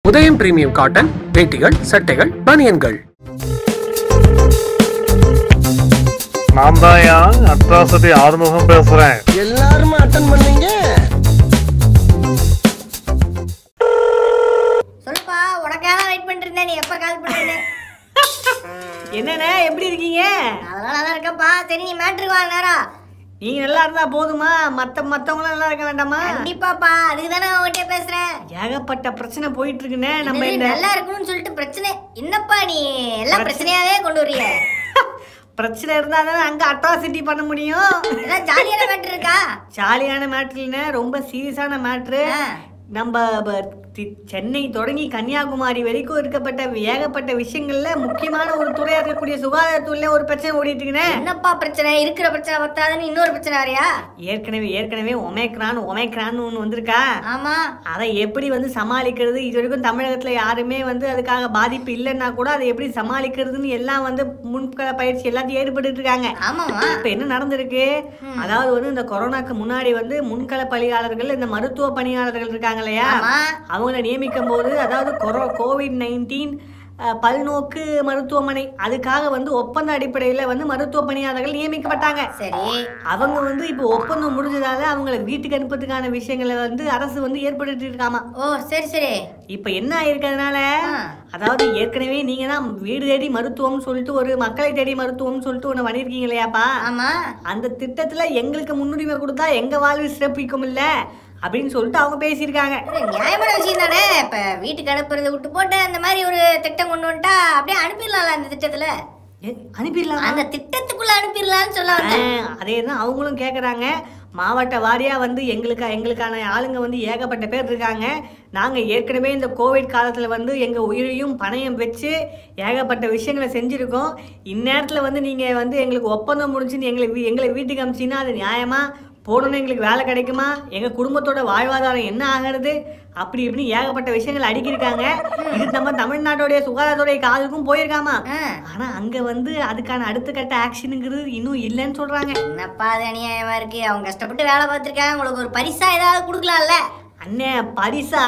உதயம் premium cotton வேட்டிகள் சட்டைகள் பனியன்கள் நான் தான் அட்ராசிட்டி ஆறுமுகம் பேசுறேன் எல்லாரும் அட்டன் பண்ணீங்க சொல்லுப்பா உனக்காக வெயிட் பண்ணிட்டு இருந்தேன் நீ எப்ப கால் பண்ணுன்னு என்னண்ணே எப்படி இருக்கீங்க அதெல்லாம் நல்லா இருக்கப்பா சரி நீ மேட்ருக்கு வா நேரம் நீங்க நல்லா இருந்தா போதுமா மத்த மத்தவங்களும் நல்லா இருக்க வேண்டாமா கண்டிப்பாப்பா அதுக்கு தானே உன்கிட்ட பேசுறேன் ஏகப்பட்ட பிரச்சனை போயிட்டு இருக்குண்ணே நம்ம என்னது, இந்த நல்லா இருக்கணும்னு சொல்லிட்டு பிரச்சனை என்னப்பா நீ எல்லாம் பிரச்சனையாவே கொண்டு வர்றிய பிரச்சனை இருந்தா தானே அங்க அட்ராசிட்டி பண்ண முடியும் ஏதாவது ஜாலியான மேட்ரு இருக்கா ஜாலியான மேட்ருன்னு ரொம்ப சீரியஸான மேட்ரு ஆ. நம்ம ப- தி- சென்னை தொடங்கி கன்னியாகுமரி வரைக்கும் இருக்கப்பட்ட ஏகப்பட்ட விஷயங்கள்ல முக்கியமான ஒரு துறையா இருக்கக்கூடிய சுகாதாரத்துறையில ஒரு பிரச்சனை ஓடிட்டு இருக்குண்ணே என்னப்பா பிரச்சனை இருக்கிற பிரச்சனை பத்தாதுன்னு இன்னொரு பிரச்சனை வரையா ஏற்கனவே ஏற்கனவே ஒமேக்ரான் ஒமேக்ரான் ஒன்று வந்திருக்கா ஆமா அதை எப்படி வந்து சமாளிக்கிறது இது வரைக்கும் தமிழகத்துல யாருமே வந்து அதுக்காக பாதிப்பு இல்லைன்னா கூட அதை எப்படி சமாளிக்கிறதுன்னு எல்லாம் வந்து முன்கள பயிற்சி எல்லாத்தையும் ஏற்பட்டு இருக்காங்க ஆமாமா இப்ப என்ன நடந்திருக்கு அதாவது வந்து இந்த கொரோனாக்கு முன்னாடி வந்து முன்கள பணியாளர்கள் இந்த மருத்துவ பணியாளர்கள் இருக்காங்க இல்லையா ஆமா அவங்கள நியமிக்கும் போது அதாவது கொரோ கோவிட் நைன்டீன் பல்நோக்கு மருத்துவமனை அதுக்காக வந்து ஒப்பந்த அடிப்படையில் வந்து மருத்துவ பணியாளர்கள் நியமிக்கப்பட்டாங்க சரி அவங்க வந்து இப்போ ஒப்பந்தம் முடிஞ்சதால அவங்கள வீட்டுக்கு அனுப்புறதுக்கான விஷயங்களை வந்து அரசு வந்து ஏற்படுத்தி இருக்காமா ஓ சரி சரி இப்போ என்ன ஆயிருக்கிறதுனால ஆ. அதாவது ஏற்கனவே நீங்க தான் வீடு தேடி மருத்துவம்னு சொல்லிட்டு ஒரு மக்களை தேடி மருத்துவம்னு சொல்லிட்டு ஒன்று பண்ணியிருக்கீங்க இல்லையாப்பா ஆமா அந்த திட்டத்துல எங்களுக்கு முன்னுரிமை கொடுத்தா எங்க வாழ்வு சிறப்பிக்கும் இல்ல அப்படின்னு சொல்லிட்டு அவங்க பேசியிருக்காங்க இது நியாயமான விஷயம் தானே இப்ப வீட்டுக்கு அனுப்புறதை விட்டு போட்டு அந்த மாதிரி ஒரு திட்டம் கொண்டு வந்துட்டா அப்படியே அனுப்பிடலாம்ல அந்த திட்டத்துல ஏ, அனுப்பிடலாம் அந்த திட்டத்துக்குள்ள அனுப்பிடலாம்னு சொல்ல வந்தேன் அதே தான் அவங்களும் கேட்குறாங்க மாவட்ட வாரியாக வந்து எங்களுக்கு எங்களுக்கான ஆளுங்க வந்து ஏகப்பட்ட பேர் இருக்காங்க நாங்கள் ஏற்கனவே இந்த கோவிட் காலத்தில் வந்து எங்கள் உயிரையும் பணயம் வச்சு ஏகப்பட்ட விஷயங்களை செஞ்சுருக்கோம் இந்நேரத்தில் வந்து நீங்கள் வந்து எங்களுக்கு ஒப்பந்தம் முடிஞ்சுன்னு எங்களை வீ- எங்களை வீட்டுக்கு அமிச்சின்னா அது நியாயமாக போகணுன்னு எங்களுக்கு வேலை கிடைக்குமா எங்கள் குடும்பத்தோட வாழ்வாதாரம் என்ன ஆகிறது அப்படி இப்படின்னு ஏகப்பட்ட விஷயங்கள் அடுக்கியிருக்காங்க இது நம்ம தமிழ்நாட்டுடைய சுகாதாரத்துறை காதுக்கும் போயிருக்காமா ஆ. ஆனா அங்க வந்து அதுக்கான அடுத்த கட்ட ஆக்ஷனுங்கிறது இன்னும் இல்லைன்னு சொல்றாங்க என்னப்பா அது அநியாயமா இருக்கு அவங்க கஷ்டப்பட்டு வேலை பார்த்துருக்காங்க உங்களுக்கு ஒரு பரிசா ஏதாவது கொடுக்கலாம்ல அண்ணே பரிசா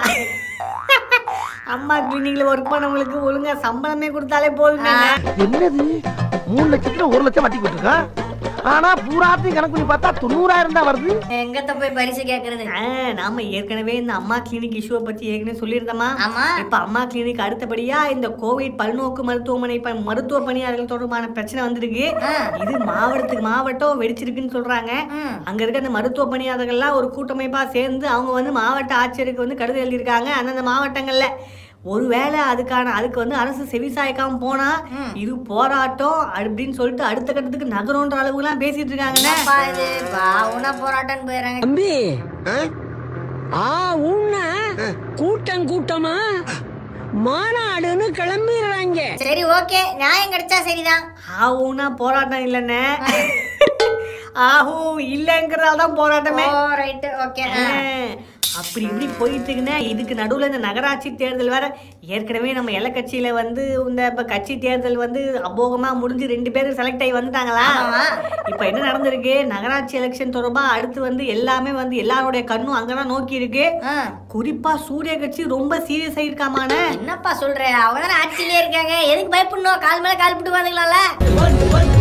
அம்மா கிளினிக்ல ஒர்க் பண்ணவங்களுக்கு ஒழுங்கா சம்பளமே கொடுத்தாலே போதுங்க என்னது மூணு லட்சத்துல ஒரு லட்சம் வட்டி கொடுத்துருக்கான் ஆனா பூராத்தையும் கணக்கு பண்ணி பார்த்தா தொண்ணூறாயிரம் தான் வருது எங்கத்த போய் பரிசு கேக்குறது நாம ஏற்கனவே இந்த அம்மா கிளினிக் இஷ்யூவை பத்தி ஏற்கனவே சொல்லியிருந்தோமா ஆமா இப்ப அம்மா கிளினிக் அடுத்தபடியா இந்த கோவிட் பல்நோக்கு மருத்துவமனை ப- மருத்துவ பணியாளர்கள் தொடர்பான பிரச்சனை வந்திருக்கு ஆ. இது மாவட்டத்துக்கு மாவட்டம் வெடிச்சிருக்குன்னு சொல்றாங்க ம். அங்க இருக்க அந்த மருத்துவ பணியாளர்கள்லாம் ஒரு கூட்டமைப்பா சேர்ந்து அவங்க வந்து மாவட்ட ஆட்சியருக்கு வந்து கடிதம் எழுதியிருக்காங்க அந்தந்த மாவட்டங்கள்ல ஒருவேளை அதுக்கான அதுக்கு வந்து அரசு செவிசாய்க்காம போனா இது போராட்டம் அப்படின்னு சொல்லிட்டு அடுத்த கட்டத்துக்கு நகரம்ன்ற அளவுக்குலாம் பேசிட்டு இருக்காங்கண்ணே என்னப்பா இது பாவுனா போராட்டம்னு போயிடுறாங்க தம்பி ஆ உன்ன கூட்டம் கூட்டமா மாநாடுன்னு கிளம்பிடுறாங்க சரி ஓகே நியாயம் கிடைச்சா சரிதான் ஆவுன்னா போராட்டம் இல்லைண்ணே ஆஹூ இல்லைங்கிறதால தான் போராட்டமே ஓ ரைட்டு ஓகே ஆ, அப்படி இப்படி போயிட்டு இருக்குண்ணே இதுக்கு நடுவில் இந்த நகராட்சி தேர்தல் வேற ஏற்கனவே நம்ம எல்லை கட்சியில வந்து இந்த இப்போ கட்சி தேர்தல் வந்து அபோகமா முடிஞ்சு ரெண்டு பேரும் செலக்ட் ஆகி வந்துட்டாங்களா ஆமா. இப்போ என்ன நடந்திருக்கு நகராட்சி எலெக்ஷன் தொடர்பா அடுத்து வந்து எல்லாமே வந்து எல்லாருடைய கண்ணும் அங்கதான் நோக்கி இருக்கு ஆ. குறிப்பா சூரிய கட்சி ரொம்ப சீரியஸ் ஆயிருக்காமான என்னப்பா சொல்ற அவங்க தானே ஆட்சியிலே இருக்காங்க எதுக்கு பயப்படணும் கால் மேல கால் போட்டு வந்துக்கலாம்ல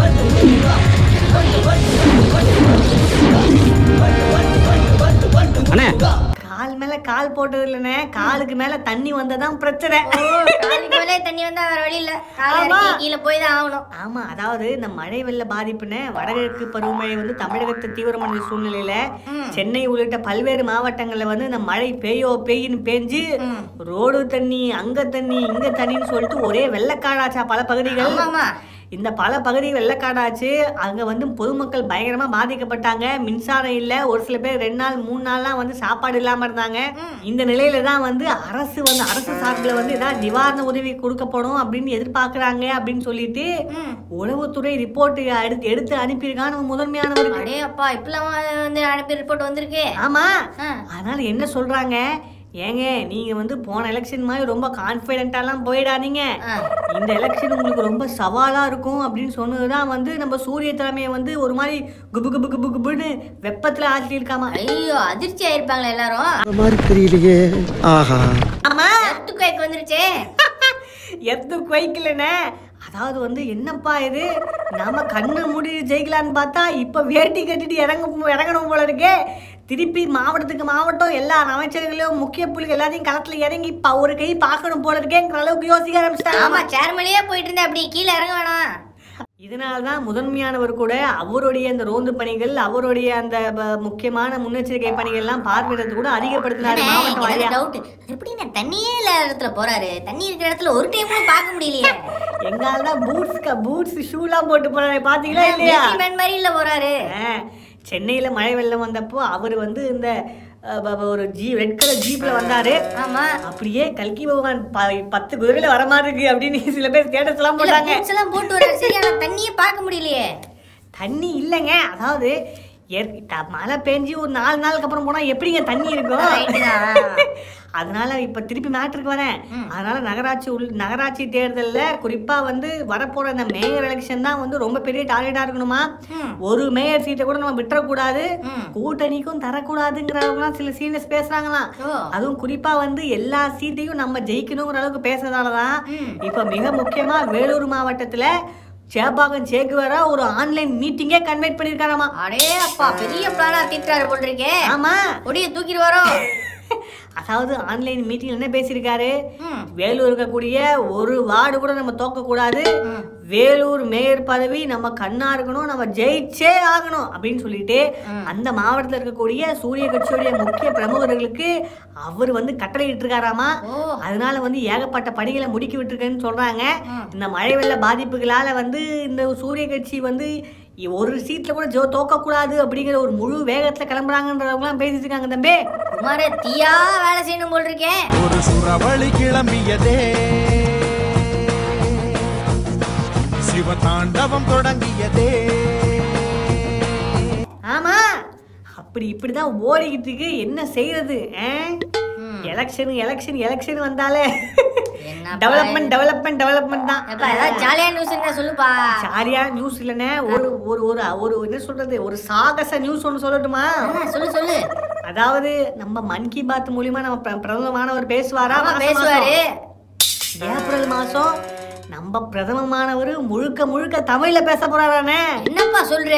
கால் மேல கால் போட்டது இல்லைண்ணே காலுக்கு மேல தண்ணி வந்ததான் பிரச்சனை ஓ, காலுக்கு மேலே தண்ணி வந்தா வேற வழி இல்ல காலை ஆமா. இறக்கி கீழே போய் தான் ஆகணும் ஆமா அதாவது இந்த மழை வெள்ள பாதிப்புன்னு வடகிழக்கு பருவமழை வந்து தமிழகத்தை தீவிரமடைந்த சூழ்நிலையில சென்னை உள்ளிட்ட பல்வேறு மாவட்டங்கள்ல வந்து இந்த மழை பெய்யோ பெய்யுன்னு பேஞ்சு ரோடு தண்ணி அங்க தண்ணி இங்க தண்ணின்னு சொல்லிட்டு ஒரே வெள்ளக்காடாச்சா பல பகுதிகள் ஆமாமா இந்த பல பகுதி வெள்ளக்காடாச்சு அங்க வந்து பொதுமக்கள் பயங்கரமா பாதிக்கப்பட்டாங்க மின்சாரம் இல்ல ஒரு சில பேர் ரெண்டு நாள் மூணு நாள்லாம் வந்து சாப்பாடு இல்லாம இருந்தாங்க இந்த நிலையில தான் வந்து அரசு வந்து அரசு சார்பில் வந்து ஏதாவது நிவாரண உதவி கொடுக்கப்படும் அப்படின்னு எதிர்பார்க்கறாங்க அப்படின்னு சொல்லிட்டு உளவுத்துறை ரிப்போர்ட் எடுத்து எடுத்து அனுப்பியிருக்கான் நம்ம முதன்மையானவருக்கு அடே அப்பா இப்பெல்லாம் வந்து அனுப்பி ரிப்போர்ட் வந்திருக்கு ஆமா ஆ. அதனால என்ன சொல்றாங்க ஏங்க நீங்க வந்து போன எலெக்ஷன் மாதிரி ரொம்ப கான்பிடென்ட்டாலாம் போயிடாதீங்க ஆ. இந்த எலெக்ஷன் உங்களுக்கு ரொம்ப சவாலா இருக்கும் அப்படின்னு சொன்னதுதான் வந்து நம்ம சூரிய தலைமையை வந்து ஒரு மாதிரி குபு குபு குபு குபுன்னு வெப்பத்துல ஆட்டி இருக்காமா ஐயோ அதிர்ச்சி ஆயிருப்பாங்களா எல்லாரும் அந்த மாதிரி தெரியலையே ஆஹா ஆமா எர்த்துக்குவேக் வந்துருச்சே எத்து குவைக்கலண்ணே அதாவது வந்து என்னப்பா இது நாம கண்ணு மூடி ஜெயிக்கலான்னு பார்த்தா இப்ப வேட்டி கட்டிட்டு இறங்க இறங்கணும் போல இருக்கே திருப்பி மாவட்டத்துக்கு மாவட்டம் எல்லா அமைச்சர்களையும் முக்கிய புள்ளிகள் எல்லாத்தையும் களத்துல இறங்கி ப- ஒரு கை பார்க்கணும் போல இருக்கேங்கிற அளவுக்கு யோசிக்க ஆரம்பிச்சிட்டாங்க ஆமா சேர்மலையே போயிட்டு இருந்தேன் அப்படி கீழே இறங்க வேணாம் இதனால தான் முதன்மையானவர் கூட அவருடைய அந்த ரோந்து பணிகள் அவருடைய அந்த ப- முக்கியமான முன்னெச்சரிக்கை பணிகள் எல்லாம் பார்வையிடறது கூட அதிகப்படுத்தினாரு மாவட்ட வாரியா டவுட் எப்படி நான் தண்ணியே இல்லாத இடத்துல போறாரு தண்ணி இருக்கிற இடத்துல ஒரு டைம் கூட பார்க்க முடியலையே எங்கால தான் பூட்ஸ் பூட்ஸ் ஷூலாம் போட்டு போறாரு பாத்தீங்களா இல்லையா மேன் மாதிரி இல்ல போறாரு ஆ, சென்னையில மழை வெள்ளம் வந்தப்போ அவர் வந்து இந்த அ, ப- ப- ஒரு ஜீ ரெட் கலர் ஜீப்ல வந்தாரு ஆமா அப்படியே கல்கி பகவான் ப- பத்து குதிரையில வர மாதிரி இருக்கு அப்படின்னு சில பேர் ஸ்டேட்டஸ் எல்லாம் இல்ல போட்டாங்க boots எல்லாம் போட்டு வர்றாரு சரி ஆனா தண்ணியே பார்க்க முடியலையே தண்ணி இல்லைங்க அதாவது ஏற்- த- மழை பெஞ்சு ஒரு நாலு நாளுக்கு அப்புறம் போனா எப்படிங்க தண்ணி இருக்கும் Right தான். அதனால இப்ப திருப்பி மேட்ருக்கு வரேன் அதனால நகராட்சி உள் நகராட்சி தேர்தல்ல குறிப்பா வந்து வரப்போற அந்த மேயர் எலெக்ஷன் தான் வந்து ரொம்ப பெரிய டார்கெட்டா இருக்கணுமா ம். ஒரு மேயர் சீட்டை கூட நம்ம விட்டுறக்கூடாது ம். கூட்டணிக்கும் தரக்கூடாதுங்கிறவங்களாம் சில சீனியர்ஸ் பேசுறாங்களாம் ஓ. அதுவும் குறிப்பா வந்து எல்லா சீட்டையும் நம்ம ஜெயிக்கணுங்கிற அளவுக்கு பேசுறதாலதான் ம். இப்ப மிக முக்கியமா வேலூர் மாவட்டத்துல சேப்பாக்கம் சேக்குவரா ஒரு ஆன்லைன் மீட்டிங்கே கன்வெர்ட் பண்ணிருக்காராமா அடே அப்பா பெரிய பிளானா தீட்டுறாரு போல் இருக்கே ஆமா கொடிய தூக்கிட்டு வரோம் அதாவது ஆன்லைன் மீட்டிங் என்ன பேசியிருக்காரு ம். வேலூர் இருக்கக்கூடிய ஒரு வார்டு கூட நம்ம தோக்க கூடாது வேலூர் மேயர் பதவி நம்ம கண்ணா இருக்கணும் நம்ம ஜெயிச்சே ஆகணும் அப்படின்னு சொல்லிட்டு அந்த மாவட்டத்தில் இருக்கக்கூடிய சூரிய கட்சியுடைய முக்கிய பிரமுகர்களுக்கு அவர் வந்து கட்டளை இருக்காராமா ஓ. அதனால வந்து ஏகப்பட்ட பணிகளை முடுக்கி விட்டுருக்கேன்னு சொல்றாங்க இந்த மழை வெள்ள பாதிப்புகளால வந்து இந்த சூரிய கட்சி வந்து ஒரு சீட்ல கூட ஜோ தோக்க கூடாது அப்படிங்கிற ஒரு முழு வேகத்துல கிளம்புறாங்கன்றவங்களாம் பேசிட்டு இருக்காங்க தம்பி குமார தீயா வேலை செய்யணும் போல் இருக்கேன் ஒரு சுறவழி கிளம்பியதே சிவதாண்டவம் தொடங்கியதே ஆமா அப்படி இப்படிதான் ஓடிக்கிட்டு இருக்கு என்ன செய்யறது எலெக்ஷன் எலெக்ஷன் எலெக்ஷன் வந்தாலே என்னப்பா டெவலப்மெண்ட் டெவலப்மெண்ட் டெவலப்மெண்ட் தான் எப்பா ஏதாவது ஜாலியா நியூஸ் இருந்தா சொல்லுப்பா சாரியா நியூஸ் இல்லைண்ணே ஒரு ஒரு ஒரு ஒரு என்ன சொல்றது ஒரு சாகச நியூஸ் ஒன்று சொல்லட்டுமா ஆ, சொல்லு சொல்லு அதாவது நம்ம மன் கி பாத் மூலியமா நம்ம பிர- பிரதமமானவர் பேசுவாரா ஆமா மாசம் பேசுவாரு மாசம். ஏப்ரல் மாசம் நம்ம பிரதமமானவர் முழுக்க முழுக்க தமிழ்ல பேச போறாரானே என்னப்பா சொல்ற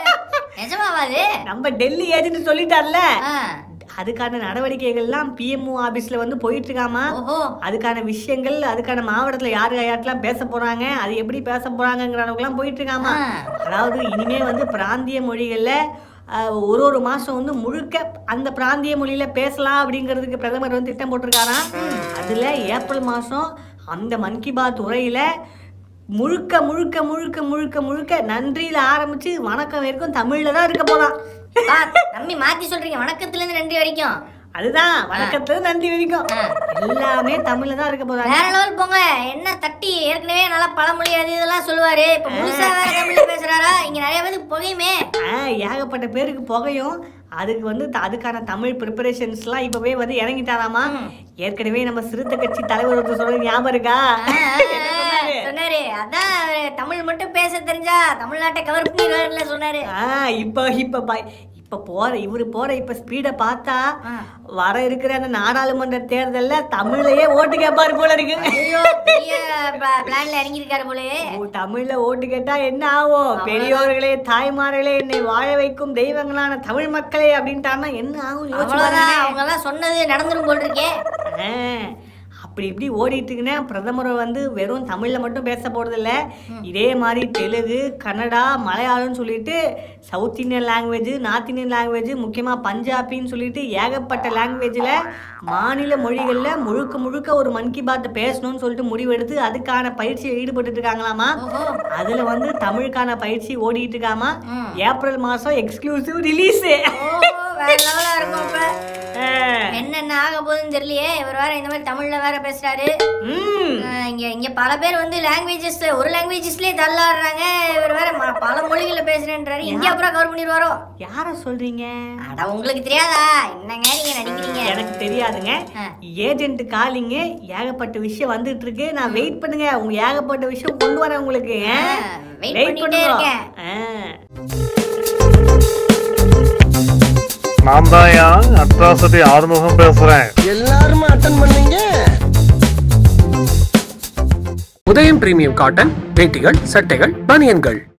நிஜமாவாது நம்ம டெல்லி ஏஜென்ட் சொல்லிட்டார்ல ஆ, அதுக்கான நடவடிக்கைகள்லாம் பிஎம்ஓ ஆபீஸ்ல வந்து போயிட்டு இருக்காமா ஓஹோ அதுக்கான விஷயங்கள் அதுக்கான மாவட்டத்துல யாரு யார்ட்டெல்லாம் பேச போறாங்க அது எப்படி பேச போறாங்கங்கிற அளவுக்குலாம் போயிட்டு இருக்காமா ஆ. அதாவது இனிமே வந்து பிராந்திய மொழிகள்ல அஹ், ஒரு ஒரு மாசம் வந்து முழுக்க அந்த பிராந்திய மொழியில பேசலாம் அப்படிங்கிறதுக்கு பிரதமர் வந்து திட்டம் போட்டிருக்காராம் அதுல ஏப்ரல் மாசம் அந்த மன் கி பாத் உரையில முழுக்க முழுக்க முழுக்க முழுக்க முழுக்க நன்றியில ஆரம்பிச்சு வணக்கம் வரைக்கும் தமிழ்ல தான் இருக்க போறான் பா, தம்பி மாத்தி சொல்றீங்க வணக்கத்துல இருந்து நன்றி வரைக்கும் அதுதான் வணக்கத்துல நன்றி வரைக்கும் எல்லாமே தமிழ்ல தான் இருக்க போறாங்க வேற லெவல் போங்க என்ன தட்டி ஏற்கனவே நல்லா பழமொழி அது இதெல்லாம் சொல்லுவாரு இப்ப முழுசா வேற தமிழ்ல பேசுறாரா இங்க நிறைய பேருக்கு புகையுமே ஆ, ஏகப்பட்ட பேருக்கு புகையும் அதுக்கு வந்து த- அதுக்கான தமிழ் ப்ரிப்பரேஷன்ஸ்லாம் இப்பவே வந்து இறங்கிட்டாராமா ஏற்கனவே நம்ம சிறுத்தை கட்சி தலைவர் ஒருத்தர் சொல்றது ஞாபகம் இருக்கா ஆ, ஆ, ஆ, சொன்னாரு அதான் அவரு தமிழ் மட்டும் பேச தெரிஞ்சா தமிழ்நாட்டை கவர் பண்ணிடுவாருல சொன்னாரு ஆ இப்போ இப்போ ப- இப்போ போற இவரு போற இப்ப ஸ்பீட பார்த்தா ஆ. வர இருக்கிற அந்த நாடாளுமன்ற தேர்தல்ல தமிழ்லயே ஓட்டு கேட்பாரு போல இருக்கு ஐயோ பெரிய பிளான்ல இறங்கி இருக்காரு போலே ஓ, தமிழ்ல ஓட்டு கேட்டா என்ன ஆகும் பெரியோர்களே தாய்மார்களே என்னை வாழ வைக்கும் தெய்வங்களான தமிழ் மக்களே அப்படின்ட்டான்னா என்ன ஆகும் யோசிச்சு அவ்வளவுதான் பாருங்களேன். அவங்க எல்லாம் சொன்னது நடந்துரும் போல் இருக்கே ஆ, அப்படி இப்படி ஓடிட்டு இருக்குன்னா பிரதமர் வந்து வெறும் தமிழ்ல மட்டும் பேச போறதில்ல இதே மாதிரி தெலுங்கு கன்னடா மலையாளம்னு சொல்லிட்டு south Indian language north Indian language முக்கியமா பஞ்சாபின்னு சொல்லிட்டு ஏகப்பட்ட லாங்குவேஜ்ல மாநில மொழிகள்ல முழுக்க முழுக்க ஒரு மன் கி பாத் பேசணும்னு சொல்லிட்டு முடிவெடுத்து அதுக்கான பயிற்சியில் ஈடுபட்டு இருக்காங்களாமா ஓஹோ அதுல வந்து தமிழுக்கான பயிற்சி ஓடிட்டு இருக்காமா ம். ஏப்ரல் மாசம் எக்ஸ்க்ளூசிவ் ரிலீஸ் ஓ வேற லெவலா இருக்கும் இப்ப என்னென்ன ஆக போகுதுன்னு தெரியலையே இவர் வேற இந்த மாதிரி தமிழ்ல வேற பேசுறாரு ம் அஹ் இங்க இங்க பல பேர் வந்து லாங்குவேஜஸ் ஒரு லாங்குவேஜஸ்லயே தள்ளாடுறாங்க இவர் வேற ம- பல மொழிகள்ல பேசுறேன்றாரு இந்தியா பூரா கவர் பண்ணிடுவாரோ யார சொல்றீங்க அட உங்களுக்கு தெரியாதா என்னங்க நீங்க நடிக்கிறீங்க எனக்கு தெரியாதுங்க ஆ. ஏஜென்ட் காலிங்க ஏகப்பட்ட விஷயம் வந்துட்டு இருக்கு நான் வெயிட் பண்ணுங்க உங்க ஏகப்பட்ட விஷயம் கொண்டு வரேன் உங்களுக்கு ஆ, wait பண்ணிட்டே இருக்கேன். நான் தாயா அட்ராசிட்டி ஆறுமுகம் பேசுறேன் எல்லாருமே அட்டன் பண்ணீங்க உதயம் பிரீமியம் காட்டன் வேட்டிகள் சட்டைகள் பனியன்கள்